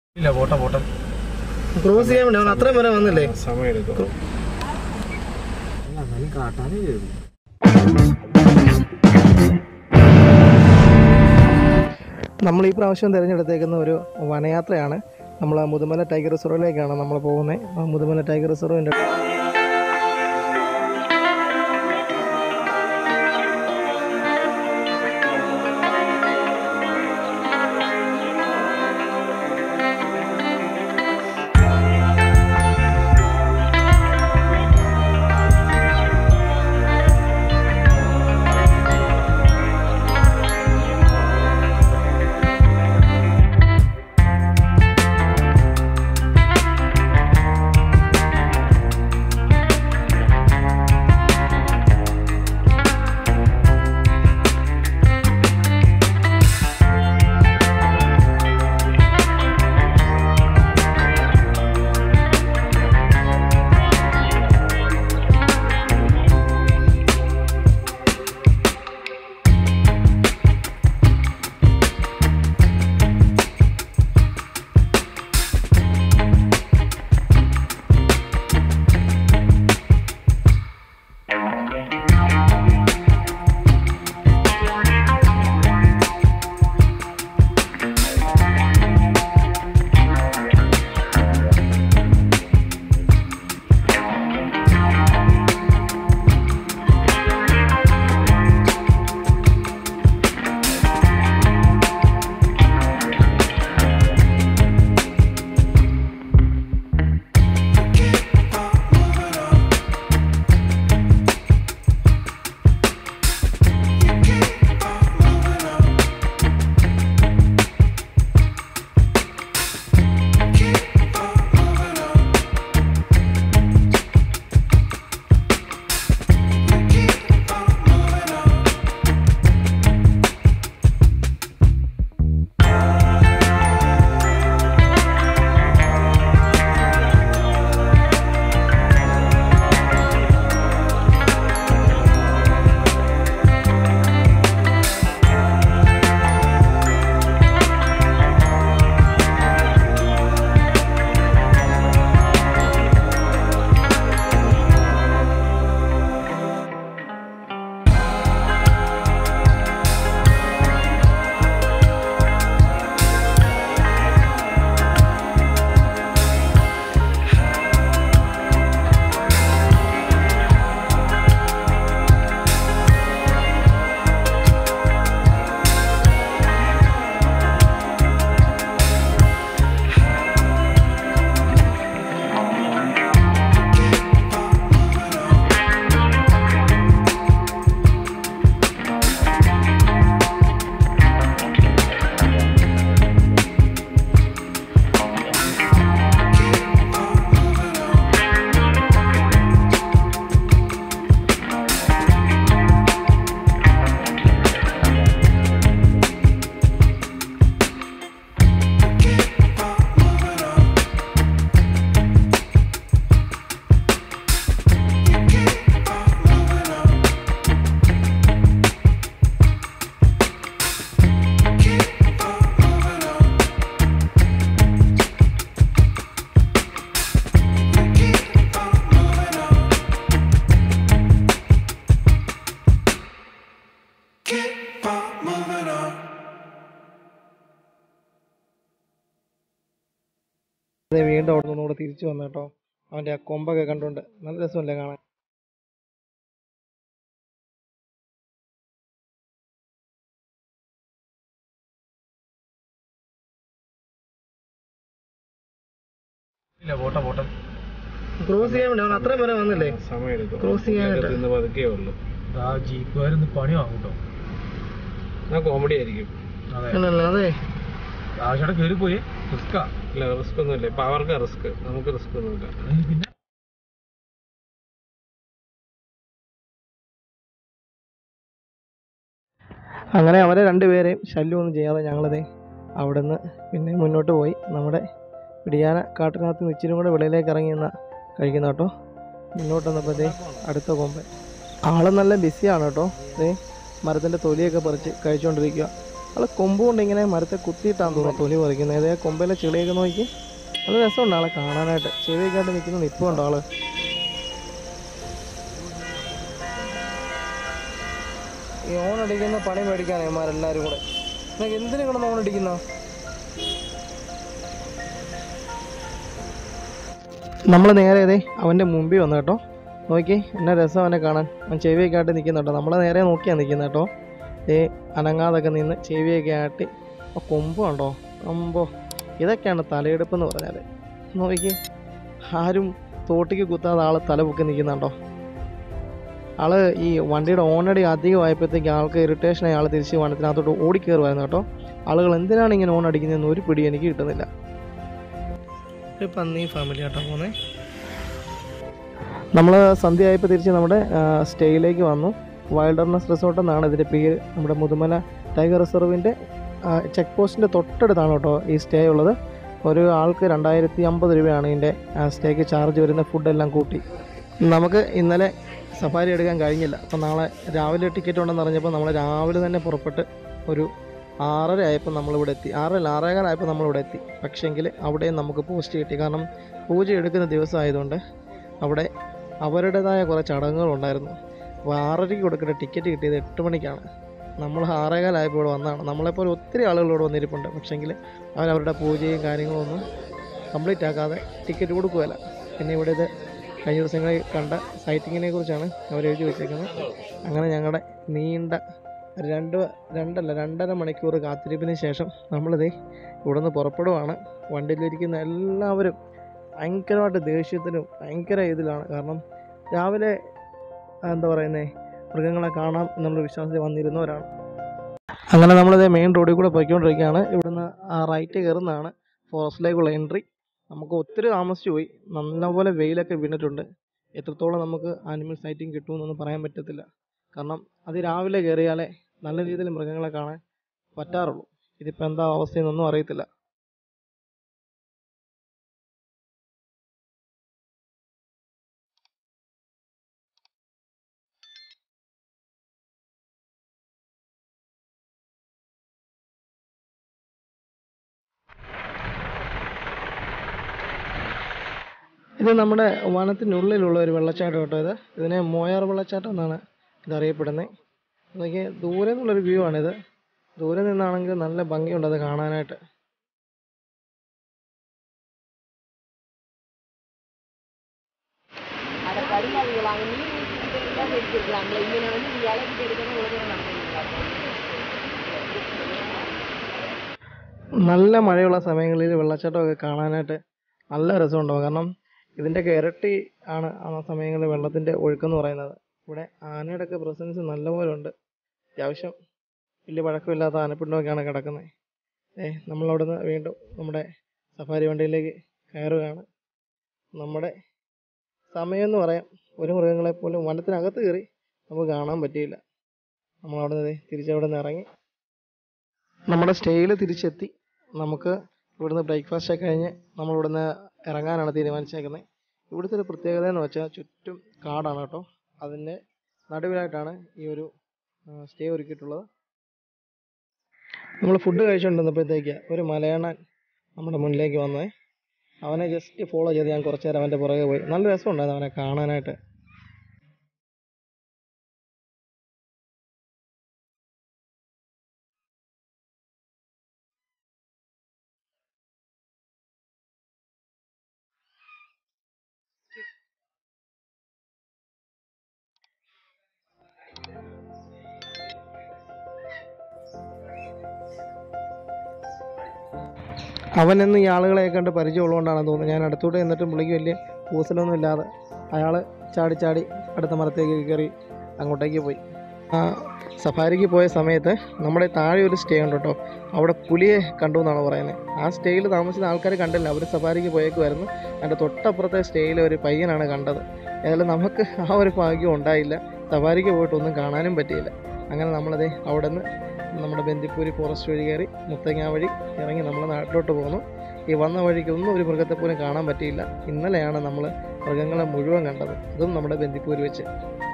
ഇല്ല പോട്ടെ പോട്ടെ ക്രോസ് ചെയ്യാൻ വേണ്ടി അവൻ അത്രയും വരെ വന്നില്ലേ സമയമെടുക്കും കാട്ടാനേ കയറി നമ്മൾ ഈ പ്രാവശ്യം തിരഞ്ഞെടുത്തേക്കുന്ന ഒരു വനയാത്രയാണ് നമ്മൾ മുതുമല ടൈഗർ റിസർവിലേക്കാണ് നമ്മൾ പോകുന്നത് ആ മുതുമല ടൈഗർ റിസർവിൻ്റെ വീണ്ടും അവിടെ നിന്നും കൂടെ തിരിച്ചു വന്നു കേട്ടോ അവൻ്റെ ആ കൊമ്പൊക്കെ കണ്ടുകൊണ്ട് നല്ല രസമല്ലേ കാണാൻ ഇല്ല പോട്ടെ പോട്ടെ ക്രോസ് ചെയ്യാൻ വേണ്ടി അവൻ അത്രയും വരെ വന്നില്ലേ സമയമെടുക്കും ക്രോസ് ചെയ്യാനായിട്ട് ഇന്ന് പതുക്കേ ഉള്ളു ആ ജീപ്പുകാരൊന്ന് പണി വാങ്ങും കേട്ടോ എന്നാ കോമഡി ആയിരിക്കും അതെ അല്ലല്ല അതെ ആശയുടെ കയറി പോയി റിസ്കാ ഇല്ല റിസ്ക് ഒന്നുമില്ല ഇപ്പൊ അവർക്ക് റിസ്ക് നമുക്ക് റിസ്ക് ഒന്നുമില്ല പിന്നെ അങ്ങനെ അവരെ രണ്ടുപേരെയും ശല്യമൊന്നും ചെയ്യാതെ ഞങ്ങളത് അവിടെ നിന്ന് പിന്നെ മുന്നോട്ട് പോയി നമ്മുടെ പിടിയാന കാട്ടിനകത്ത് നിന്ന് ഇച്ചിരി കൂടെ വെളിയിലേക്ക് ഇറങ്ങി നിന്ന കഴിക്കുന്ന കേട്ടോ മുന്നോട്ട് വന്നപ്പോഴത്തേ അടുത്ത കൊമ്പൻ ആള് നല്ല ബിസിയാണ് കേട്ടോ ദേ മരത്തിൻ്റെ തൊലിയൊക്കെ പറിച്ച് കഴിച്ചുകൊണ്ടിരിക്കുക ആൾ കൊമ്പ് കൊണ്ട് ഇങ്ങനെ മരത്തെ കുത്തിയിട്ടാന്ന് തോന്നുന്നു തൊലി പറിക്കുന്നത് ഏതേ കൊമ്പിലെ ചെളിയൊക്കെ നോക്കി അത് രസമുണ്ട് ആളെ കാണാനായിട്ട് ചെവിയൊക്കെയായിട്ട് നിൽക്കുന്ന നിൽപ്പുണ്ടോ ആള് ഈ ഓൺ അടിക്കുന്ന പണി മേടിക്കാണ് ഇവന്മാരെല്ലാവരും കൂടെ നിനക്ക് എന്തിനു കിടന്ന് ഓൺ അടിക്കുന്ന നമ്മൾ നേരെ ഇതേ അവൻ്റെ മുമ്പിൽ വന്നു കേട്ടോ നോക്കി എന്നാ രസം അവനെ കാണാൻ അവൻ ചെവിയൊക്കെ ആയിട്ട് നിൽക്കുന്നുണ്ടോ നമ്മളെ നേരെ നോക്കിയാണ് നിൽക്കുന്നത് കേട്ടോ ഏ അനങ്ങാതൊക്കെ നിന്ന് ചെവിയൊക്കെ ആട്ടി ആ കൊമ്പ് കണ്ടോ അമ്പോ ഇതൊക്കെയാണ് തലയെടുപ്പ് എന്ന് പറഞ്ഞാൽ നോക്കി ആരും തോട്ടിക്ക് കുത്താതെ ആൾ തല പൊക്കി നിൽക്കുന്നുണ്ടോ ആള് ഈ വണ്ടിയുടെ ഓണടി അധികമായപ്പോഴത്തേക്ക് ആൾക്ക് ഇറിറ്റേഷനായി ആൾ തിരിച്ച് വനത്തിനകത്തോട്ട് ഓടിക്കയറുമായിരുന്നു കേട്ടോ ആളുകൾ എന്തിനാണ് ഇങ്ങനെ ഓൺ അടിക്കുന്നതെന്ന് ഒരു പിടി എനിക്ക് കിട്ടുന്നില്ല ഒരു പന്നി ഫാമിലി ആട്ടോ പോന്നേ നമ്മൾ സന്ധ്യ ആയപ്പോൾ തിരിച്ച് നമ്മുടെ സ്റ്റേയിലേക്ക് വന്നു വൈൽഡർനെസ് റിസോർട്ട് എന്നാണ് ഇതിൻ്റെ പേര് നമ്മുടെ മുതുമല ടൈഗർ റിസർവിൻ്റെ ചെക്ക് പോസ്റ്റിൻ്റെ തൊട്ടടുത്താണ് കേട്ടോ ഈ സ്റ്റേ ഉള്ളത് ഒരു ആൾക്ക് രണ്ടായിരത്തി അമ്പത് രൂപയാണ് ഇതിൻ്റെ സ്റ്റേക്ക് ചാർജ് വരുന്ന ഫുഡെല്ലാം കൂട്ടി നമുക്ക് ഇന്നലെ സഫാരി എടുക്കാൻ കഴിഞ്ഞില്ല അപ്പം നാളെ രാവിലെ ടിക്കറ്റ് ഉണ്ടെന്ന് അറിഞ്ഞപ്പോൾ നമ്മൾ രാവിലെ തന്നെ പുറപ്പെട്ട് ഒരു ആറര ആയപ്പോൾ നമ്മളിവിടെ എത്തി ആറല്ല ആറേകാലായപ്പോൾ നമ്മളിവിടെ എത്തി പക്ഷേങ്കിൽ അവിടെയും നമുക്ക് പോസ്റ്റ് കിട്ടി കാരണം പൂജ എടുക്കുന്ന ദിവസം ആയതുകൊണ്ട് അവിടെ അവരുടേതായ കുറേ ചടങ്ങുകളുണ്ടായിരുന്നു അപ്പോൾ ആറരയ്ക്ക് കൊടുക്കേണ്ട ടിക്കറ്റ് കിട്ടിയത് എട്ട് മണിക്കാണ് നമ്മൾ ആറേകാലായപ്പോൾ ഇവിടെ വന്നതാണ് നമ്മളെപ്പോലെ ഒത്തിരി ആളുകൾ ഇവിടെ വന്നിരിപ്പുണ്ട് പക്ഷേങ്കിൽ അവരവരുടെ പൂജയും കാര്യങ്ങളും ഒന്നും കംപ്ലീറ്റ് ആക്കാതെ ടിക്കറ്റ് കൊടുക്കുകയില്ല പിന്നെ ഇവിടെ ഇത് കഴിഞ്ഞ ദിവസങ്ങളിൽ കണ്ട സൈറ്റിങ്ങിനെ കുറിച്ചാണ് അവർ എഴുതി വെച്ചേക്കുന്നത് അങ്ങനെ ഞങ്ങളുടെ നീണ്ട രണ്ട് രണ്ടല്ല രണ്ടര മണിക്കൂർ കാത്തിരിപ്പിന് ശേഷം നമ്മളിത് ഇവിടുന്ന് പുറപ്പെടുവാണ് വണ്ടിയിലിരിക്കുന്ന എല്ലാവരും ഭയങ്കരമായിട്ട് ദേഷ്യത്തിനും ഭയങ്കര ഇതിലാണ് കാരണം രാവിലെ ആ, എന്താ പറയുന്നത് മൃഗങ്ങളെ കാണാം എന്നുള്ള വിശ്വാസത്തിൽ വന്നിരുന്നവരാണ് അങ്ങനെ നമ്മളിത് മെയിൻ റോഡിൽ കൂടെ പോയിക്കൊണ്ടിരിക്കുകയാണ് ഇവിടുന്ന് ആ റൈറ്റ് കയറുന്നതാണ് ഫോറസ്റ്റിലേക്കുള്ള എൻട്രി നമുക്ക് ഒത്തിരി താമസിച്ചു പോയി നല്ലപോലെ വെയിലൊക്കെ വീണിട്ടുണ്ട് എത്രത്തോളം നമുക്ക് ആനിമൽ സൈറ്റിംഗ് കിട്ടുമെന്നൊന്നും പറയാൻ പറ്റത്തില്ല കാരണം അത് രാവിലെ കയറിയാലേ നല്ല രീതിയിൽ മൃഗങ്ങളെ കാണാൻ പറ്റാറുള്ളൂ ഇതിപ്പോൾ എന്താ അവസ്ഥയെന്നൊന്നും അറിയത്തില്ല ഇത് നമ്മുടെ വനത്തിനുള്ളിലുള്ള ഒരു വെള്ളച്ചാട്ടം കേട്ടോ ഇത് ഇതിനെ മോയാർ വെള്ളച്ചാട്ടം എന്നാണ് ഇത് അറിയപ്പെടുന്നത് അതൊക്കെ ദൂരെ നിന്നുള്ളൊരു വ്യൂ ആണിത് ദൂരെ നിന്നാണെങ്കിൽ നല്ല ഭംഗിയുണ്ട് അത് കാണാനായിട്ട് அதை கடிகாதிகள் அங்கே நீர் ஊற்றிக்கிட்டு எடுத்துருக்கலாம்ல இங்கே வந்து இது இலைக்கிட்டு எடுக்கணும் இவ்வளோ தூரம் நடந்துருக்கலாம் നല്ല മഴയുള്ള സമയങ്ങളിൽ വെള്ളച്ചാട്ടമൊക്കെ കാണാനായിട്ട് നല്ല രസമുണ്ടാവും കാരണം ഇതിൻ്റെയൊക്കെ ഇരട്ടി ആണ് ആ സമയങ്ങളിൽ വെള്ളത്തിൻ്റെ ഒഴുക്കെന്ന് പറയുന്നത് ഇവിടെ ആനയുടെ ഒക്കെ പ്രസൻസ് നല്ലപോലെ ഉണ്ട് അത്യാവശ്യം വലിയ പഴക്കമില്ലാത്ത ആനപ്പിണ്ടമൊക്കെയാണ് കിടക്കുന്നത് ഏ നമ്മളവിടുന്ന് വീണ്ടും നമ്മുടെ സഫാരി വണ്ടിയിലേക്ക് കയറുകയാണ് നമ്മുടെ സമയം എന്ന് പറയാം ഒരു മൃഗങ്ങളെ പോലും വനത്തിനകത്ത് കയറി നമുക്ക് കാണാൻ പറ്റിയില്ല നമ്മളവിടെ നിന്ന് തിരിച്ചവിടെ നിന്ന് ഇറങ്ങി നമ്മുടെ സ്റ്റേയിൽ തിരിച്ചെത്തി നമുക്ക് ഇവിടുന്ന് ബ്രേക്ക്ഫാസ്റ്റ് ഒക്കെ കഴിഞ്ഞ് നമ്മൾ ഇവിടുന്ന് ഇറങ്ങാനാണ് തീരുമാനിച്ചേക്കുന്നത് ഇവിടുത്തെ ഒരു പ്രത്യേകത എന്ന് വെച്ചാൽ ചുറ്റും കാടാണ് കേട്ടോ അതിൻ്റെ നടുവിലായിട്ടാണ് ഈ ഒരു സ്റ്റേ ഒരുക്കിയിട്ടുള്ളത് നമ്മൾ ഫുഡ് കഴിച്ചുകൊണ്ടിരുന്നപ്പോഴത്തേക്ക് ഒരു മലയാളൻ നമ്മുടെ മുന്നിലേക്ക് വന്നേ അവനെ ജസ്റ്റ് ഫോളോ ചെയ്ത് ഞാൻ കുറച്ച് നേരം അവൻ്റെ പുറകെ പോയി നല്ല രസമുണ്ടായിരുന്നു അവനെ കാണാനായിട്ട് അവനെന്ന് ഈ ആളുകളെ കണ്ട് പരിചയമുള്ളതുകൊണ്ടാണെന്ന് തോന്നുന്നത് ഞാൻ അടുത്തോട്ട് ചെന്നിട്ടും പുള്ളിക്ക് വലിയ കൂസലൊന്നും ഇല്ലാതെ അയാൾ ചാടി ചാടി അടുത്ത മരത്തേക്ക് കയറി അങ്ങോട്ടേക്ക് പോയി ആ സഫാരിക്ക് പോയ സമയത്ത് നമ്മുടെ താഴെ ഒരു സ്റ്റേ ഉണ്ട് കേട്ടോ അവിടെ പുലിയെ കണ്ടു എന്നാണ് പറയുന്നത് ആ സ്റ്റേയിൽ താമസിക്കുന്ന ആൾക്കാർ കണ്ടില്ല അവർ സഫാരിക്ക് പോയേക്കുമായിരുന്നു അതിൻ്റെ തൊട്ടപ്പുറത്തെ സ്റ്റേയിൽ ഒരു പയ്യനാണ് കണ്ടത് ഏതായാലും നമുക്ക് ആ ഒരു ഭാഗ്യം ഉണ്ടായില്ല സഫാരിക്ക് പോയിട്ട് ഒന്നും കാണാനും പറ്റിയില്ല അങ്ങനെ നമ്മളത് അവിടെ നിന്ന് നമ്മുടെ ബന്ദിപ്പൂരി ഫോറസ്റ്റ് വഴി കയറി മുത്തങ്ങ വഴി ഇറങ്ങി നമ്മൾ നാട്ടിലോട്ട് പോന്നു ഈ വന്ന വഴിക്ക് ഒന്നും ഒരു മൃഗത്തെ പോലും കാണാൻ പറ്റിയില്ല ഇന്നലെയാണ് നമ്മൾ മൃഗങ്ങളെ മുഴുവൻ കണ്ടത് അതും നമ്മുടെ ബന്ദിപ്പൂര് വെച്ച്